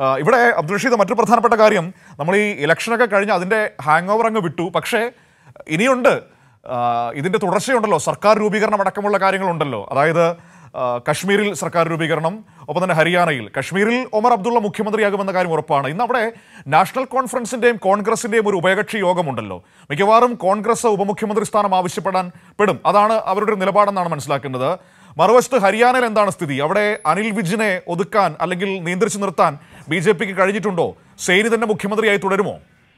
ആ, ഇവിടെ അബ്ദുൾ റഷീദ് മറ്റൊരു പ്രധാനപ്പെട്ട കാര്യം നമ്മൾ ഈ ഇലക്ഷനൊക്കെ കഴിഞ്ഞ് അതിൻ്റെ ഹാങ് ഓവർ അങ്ങ് വിട്ടു പക്ഷേ ഇനിയുണ്ട് ആ, ഇതിൻ്റെ തുടർച്ചയുണ്ടല്ലോ സർക്കാർ രൂപീകരണം അടക്കമുള്ള കാര്യങ്ങളുണ്ടല്ലോ അതായത് ആ, കശ്മീരിൽ സർക്കാർ രൂപീകരണം ഒപ്പം തന്നെ ഹരിയാനയിൽ കശ്മീരിൽ ഒമർ അബ്ദുള്ള മുഖ്യമന്ത്രിയാകുമെന്ന കാര്യം ഉറപ്പാണ് ഇന്ന് അവിടെ നാഷണൽ കോൺഫറൻസിന്റെയും കോൺഗ്രസിന്റെയും ഒരു ഉഭയകക്ഷി യോഗമുണ്ടല്ലോ മിക്കവാറും കോൺഗ്രസ് ഉപമുഖ്യമന്ത്രി സ്ഥാനം ആവശ്യപ്പെടാൻ പെടും അതാണ് അവരുടെ ഒരു നിലപാടെന്നാണ് മനസ്സിലാക്കുന്നത് മറുവശത്ത് ഹരിയാനയിൽ എന്താണ് സ്ഥിതി അവിടെ അനിൽ വിജിനെ ഒതുക്കാൻ അല്ലെങ്കിൽ നിയന്ത്രിച്ചു നിർത്താൻ ബി ജെ പിക്ക് കഴിഞ്ഞിട്ടുണ്ടോ സെയ്നി തന്നെ മുഖ്യമന്ത്രിയായി തുടരുമോ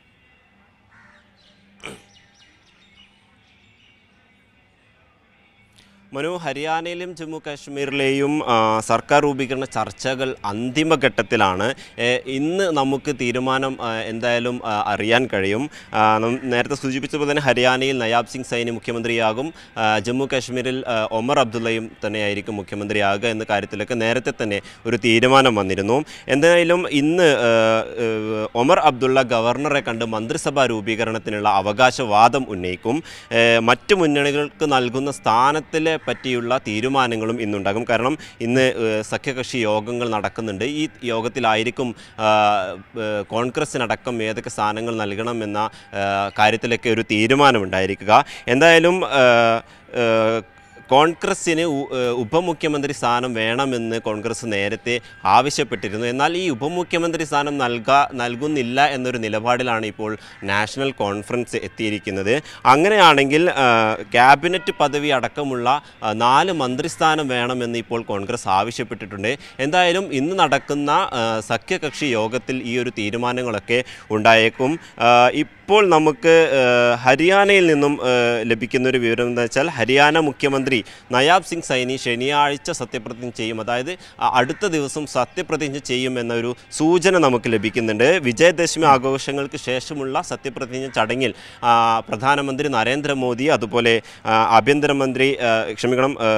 മനു ഹരിയാനയിലും ജമ്മു കാശ്മീരിലെയും ആ, സർക്കാർ രൂപീകരണ ചർച്ചകൾ അന്തിമഘട്ടത്തിലാണ് ഏ, ഇന്ന് നമുക്ക് തീരുമാനം ആ, എന്തായാലും ആ, അറിയാൻ കഴിയും ആ, നം- നേരത്തെ സൂചിപ്പിച്ചതുപോലെ തന്നെ ഹരിയാനയിൽ നയാബ് സിംഗ് സൈനി മുഖ്യമന്ത്രിയാകും ആ, ജമ്മു കാശ്മീരിൽ ആ, ഒമർ അബ്ദുള്ളയും തന്നെയായിരിക്കും മുഖ്യമന്ത്രിയാകുക എന്ന കാര്യത്തിലൊക്കെ നേരത്തെ തന്നെ ഒരു തീരുമാനം വന്നിരുന്നു എന്തായാലും ഇന്ന് ആ, ആ, ഒമർ അബ്ദുള്ള ഗവർണറെ കണ്ട് മന്ത്രിസഭാ രൂപീകരണത്തിനുള്ള അവകാശവാദം ഉന്നയിക്കും ഏ, മറ്റ് മുന്നണികൾക്ക് നൽകുന്ന സ്ഥാനത്തിലെ പറ്റിയുള്ള തീരുമാനങ്ങളും ഇന്നുണ്ടാകും കാരണം ഇന്ന് ഏ, സഖ്യകക്ഷി യോഗങ്ങൾ നടക്കുന്നുണ്ട് ഈ യോഗത്തിലായിരിക്കും ആ, ഏ, കോൺഗ്രസിനടക്കം ഏതൊക്കെ സ്ഥാനങ്ങൾ നൽകണമെന്ന ആ, കാര്യത്തിലൊക്കെ ഒരു തീരുമാനമുണ്ടായിരിക്കുക എന്തായാലും ആ, ആ, കോൺഗ്രസ്സിന് ഉ- ഏഹ് ഉപമുഖ്യമന്ത്രി സ്ഥാനം വേണമെന്ന് കോൺഗ്രസ് നേരത്തെ ആവശ്യപ്പെട്ടിരുന്നു എന്നാൽ ഈ ഉപമുഖ്യമന്ത്രി സ്ഥാനം നൽകാ നൽകുന്നില്ല എന്നൊരു നിലപാടിലാണ് ഇപ്പോൾ നാഷണൽ കോൺഫറൻസ് എത്തിയിരിക്കുന്നത് അങ്ങനെയാണെങ്കിൽ ആ, ക്യാബിനറ്റ് പദവി അടക്കമുള്ള ആ, നാല് മന്ത്രിസ്ഥാനം വേണമെന്ന് ഇപ്പോൾ കോൺഗ്രസ് ആവശ്യപ്പെട്ടിട്ടുണ്ട് എന്തായാലും ഇന്ന് നടക്കുന്ന ആ, സഖ്യകക്ഷി യോഗത്തിൽ ഈ ഒരു തീരുമാനങ്ങളൊക്കെ ഉണ്ടായേക്കും ആ, ഇപ്പോൾ നമുക്ക് ആ, ഹരിയാനയിൽ നിന്നും ആ, ലഭിക്കുന്ന ഒരു വിവരം എന്താ വെച്ചാൽ ഹരിയാന മുഖ്യമന്ത്രി നയാബ് സിംഗ് സൈനി ശനിയാഴ്ച സത്യപ്രതിജ്ഞ ചെയ്യും അതായത് ആ, അടുത്ത ദിവസം സത്യപ്രതിജ്ഞ ചെയ്യും എന്നൊരു സൂചന നമുക്ക് ലഭിക്കുന്നുണ്ട് വിജയദശമി ആഘോഷങ്ങൾക്ക് ശേഷമുള്ള സത്യപ്രതിജ്ഞ ചടങ്ങിൽ ആ, പ്രധാനമന്ത്രി നരേന്ദ്രമോദി അതുപോലെ ആ, ആഭ്യന്തരമന്ത്രി ആ, ക്ഷമിക്കണം ആ,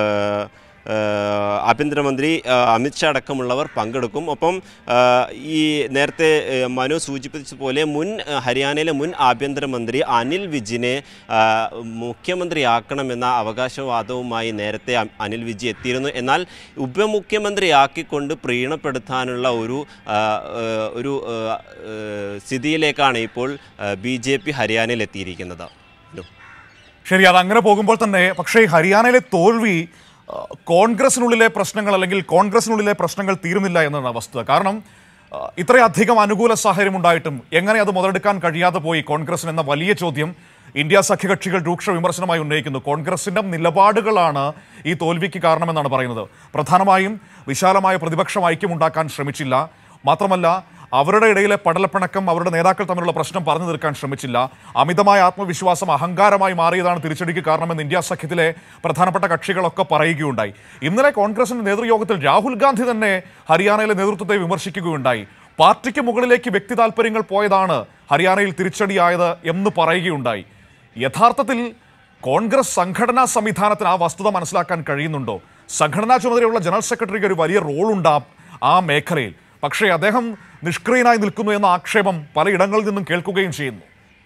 ഏഹ് ആഭ്യന്തരമന്ത്രി ഏഹ് അമിത്ഷാ അടക്കമുള്ളവർ പങ്കെടുക്കും ഒപ്പം ഏഹ് ഈ നേരത്തെ ഏഹ് മനു സൂചിപ്പിച്ചതുപോലെ മുൻ ഏഹ് ഹരിയാനയിലെ മുൻ ആഭ്യന്തരമന്ത്രി അനിൽ വിജിനെ ഏഹ് മുഖ്യമന്ത്രിയാക്കണമെന്ന അവകാശവാദവുമായി നേരത്തെ അ- അനിൽ വിജി എത്തിയിരുന്നു എന്നാൽ ഉപമുഖ്യമന്ത്രിയാക്കിക്കൊണ്ട് പ്രീണപ്പെടുത്താനുള്ള ഒരു ഏഹ് ഏഹ് ഒരു ഏഹ് ഏഹ് സ്ഥിതിയിലേക്കാണ് ഇപ്പോൾ ബി ജെ പി ഹരിയാനയിൽ എത്തിയിരിക്കുന്നത് മനു. ശരി അത് അങ്ങനെ പോകുമ്പോൾ തന്നെ പക്ഷേ ഈ ഹരിയാനയിലെ തോൽവി ആ, കോൺഗ്രസിനുള്ളിലെ പ്രശ്നങ്ങൾ അല്ലെങ്കിൽ കോൺഗ്രസിനുള്ളിലെ പ്രശ്നങ്ങൾ തീരുന്നില്ല എന്നതാണ് വസ്തുത കാരണം ആ, ഇത്രയധികം അനുകൂല സാഹചര്യം ഉണ്ടായിട്ടും എങ്ങനെ അത് മുതലെടുക്കാൻ കഴിയാതെ പോയി കോൺഗ്രസിന് എന്ന വലിയ ചോദ്യം ഇന്ത്യ സഖ്യകക്ഷികൾ രൂക്ഷ വിമർശനമായി ഉന്നയിക്കുന്നു കോൺഗ്രസിന്റെ നിലപാടുകളാണ് ഈ തോൽവിക്ക് കാരണമെന്നാണ് പറയുന്നത് പ്രധാനമായും വിശാലമായ പ്രതിപക്ഷം ഐക്യമുണ്ടാക്കാൻ ശ്രമിച്ചില്ല മാത്രമല്ല അവരുടെ ഇടയിലെ പടലപ്പിണക്കം അവരുടെ നേതാക്കൾ തമ്മിലുള്ള പ്രശ്നം പറഞ്ഞു തീർക്കാൻ ശ്രമിച്ചില്ല അമിതമായ ആത്മവിശ്വാസം അഹങ്കാരമായി മാറിയതാണ് തിരിച്ചടിക്ക് കാരണമെന്ന് ഇന്ത്യ സഖ്യത്തിലെ പ്രധാനപ്പെട്ട കക്ഷികളൊക്കെ പറയുകയുണ്ടായി ഇന്നലെ കോൺഗ്രസിന്റെ നേതൃയോഗത്തിൽ രാഹുൽ ഗാന്ധി തന്നെ ഹരിയാനയിലെ നേതൃത്വത്തെ വിമർശിക്കുകയുണ്ടായി പാർട്ടിക്ക് മുകളിലേക്ക് വ്യക്തി താല്പര്യങ്ങൾ പോയതാണ് ഹരിയാനയിൽ തിരിച്ചടിയായത് എന്ന് പറയുകയുണ്ടായി യഥാർത്ഥത്തിൽ കോൺഗ്രസ് സംഘടനാ സംവിധാനത്തിന് ആ വസ്തുത മനസ്സിലാക്കാൻ കഴിയുന്നുണ്ടോ സംഘടനാ ചുമതലയുള്ള ജനറൽ സെക്രട്ടറിക്ക് ഒരു വലിയ റോളുണ്ട് ആ- ആ മേഖലയിൽ പക്ഷേ അദ്ദേഹം നിഷ്ക്രിയനായി നിൽക്കുന്നു എന്ന ആക്ഷേപം പലയിടങ്ങളിൽ നിന്നും കേൾക്കുകയും ചെയ്യുന്നു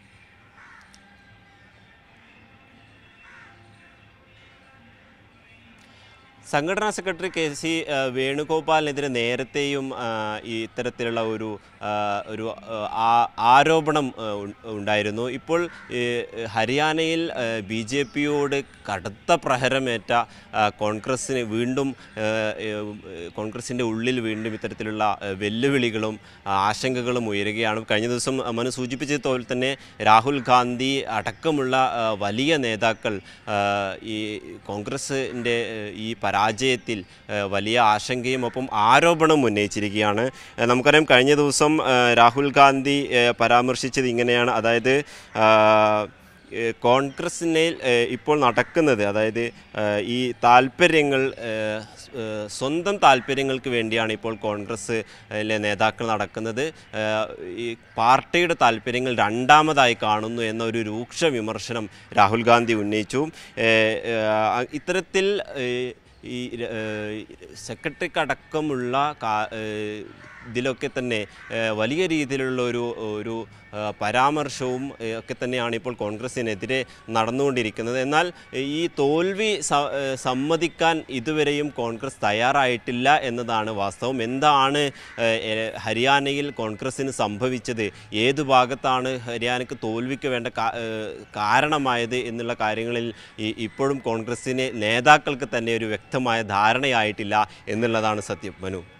സംഘടനാ സെക്രട്ടറി കെ സി ആ, വേണുഗോപാലിനെതിരെ നേരത്തെയും ആ, ഈ ഇത്തരത്തിലുള്ള ഒരു ആ, ഒരു ആ, ആ- ആരോപണം ആ, ഉ- ഉണ്ടായിരുന്നു ഇപ്പോൾ ഈ, ഹരിയാനയിൽ ബി ജെ പിയോട് കടുത്ത പ്രഹരമേറ്റ ആ, കോൺഗ്രസ്സിന് വീണ്ടും ആ, ഏ, കോൺഗ്രസിൻ്റെ ഉള്ളിൽ വീണ്ടും ഇത്തരത്തിലുള്ള ആ, വെല്ലുവിളികളും ആ, ആശങ്കകളും ഉയരുകയാണ് കഴിഞ്ഞ ദിവസം മനു സൂചിപ്പിച്ചതുപോലെ തന്നെ രാഹുൽ ഗാന്ധി അടക്കമുള്ള ആ, വലിയ നേതാക്കൾ ആ, ഈ കോൺഗ്രസിൻ്റെ ഈ പരാജയത്തിൽ ആ, വലിയ ആശങ്കയും ഒപ്പം ആരോപണവും ഉന്നയിച്ചിരിക്കുകയാണ് ആ, നമുക്കറിയാം കഴിഞ്ഞ ദിവസം ആ, രാഹുൽ ഗാന്ധി ആ, പരാമർശിച്ചത് ഇങ്ങനെയാണ് അതായത് ആ, ഏ, കോൺഗ്രസിനെ ഏ, ഇപ്പോൾ നടക്കുന്നത് അതായത് ആ, ഈ താല്പര്യങ്ങൾ ഏ, സ്- ഏ, സ്വന്തം താല്പര്യങ്ങൾക്ക് വേണ്ടിയാണ് ഇപ്പോൾ കോൺഗ്രസ്സിലെ നേതാക്കൾ നടക്കുന്നത് ഏ, ഈ പാർട്ടിയുടെ താല്പര്യങ്ങൾ രണ്ടാമതായി കാണുന്നു എന്ന ഒരു രൂക്ഷ വിമർശനം രാഹുൽ ഗാന്ധി ഉന്നയിച്ചു ഏ, ഏ, ആ, ഇത്തരത്തിൽ ഏ, ഈ ര- ഏ, സെക്രട്ടറിക്കടക്കമുള്ള കാ- ഏ, ഇതിലൊക്കെ തന്നെ ഏഹ്, വലിയ രീതിയിലുള്ള ഒരു ഒരു ആ, പരാമർശവും ഏഹ്, ഒക്കെ തന്നെയാണ് ഇപ്പോൾ കോൺഗ്രസിനെതിരെ നടന്നുകൊണ്ടിരിക്കുന്നത് എന്നാൽ ഈ തോൽവി സ- ഏഹ്, സമ്മതിക്കാൻ ഇതുവരെയും കോൺഗ്രസ് തയ്യാറായിട്ടില്ല എന്നതാണ് വാസ്തവം എന്താണ് ഏഹ്, ഏഹ്, ഹരിയാനയിൽ കോൺഗ്രസ്സിന് സംഭവിച്ചത് ഏതു ഭാഗത്താണ് ഹരിയാനയ്ക്ക് തോൽവിക്ക് വേണ്ട കാ- ഏഹ്, കാരണമായത് എന്നുള്ള കാര്യങ്ങളിൽ ഈ- ഇപ്പോഴും കോൺഗ്രസ്സിന് നേതാക്കൾക്ക് തന്നെ ഒരു വ്യക്തമായ ധാരണയായിട്ടില്ല എന്നുള്ളതാണ് സത്യം മനു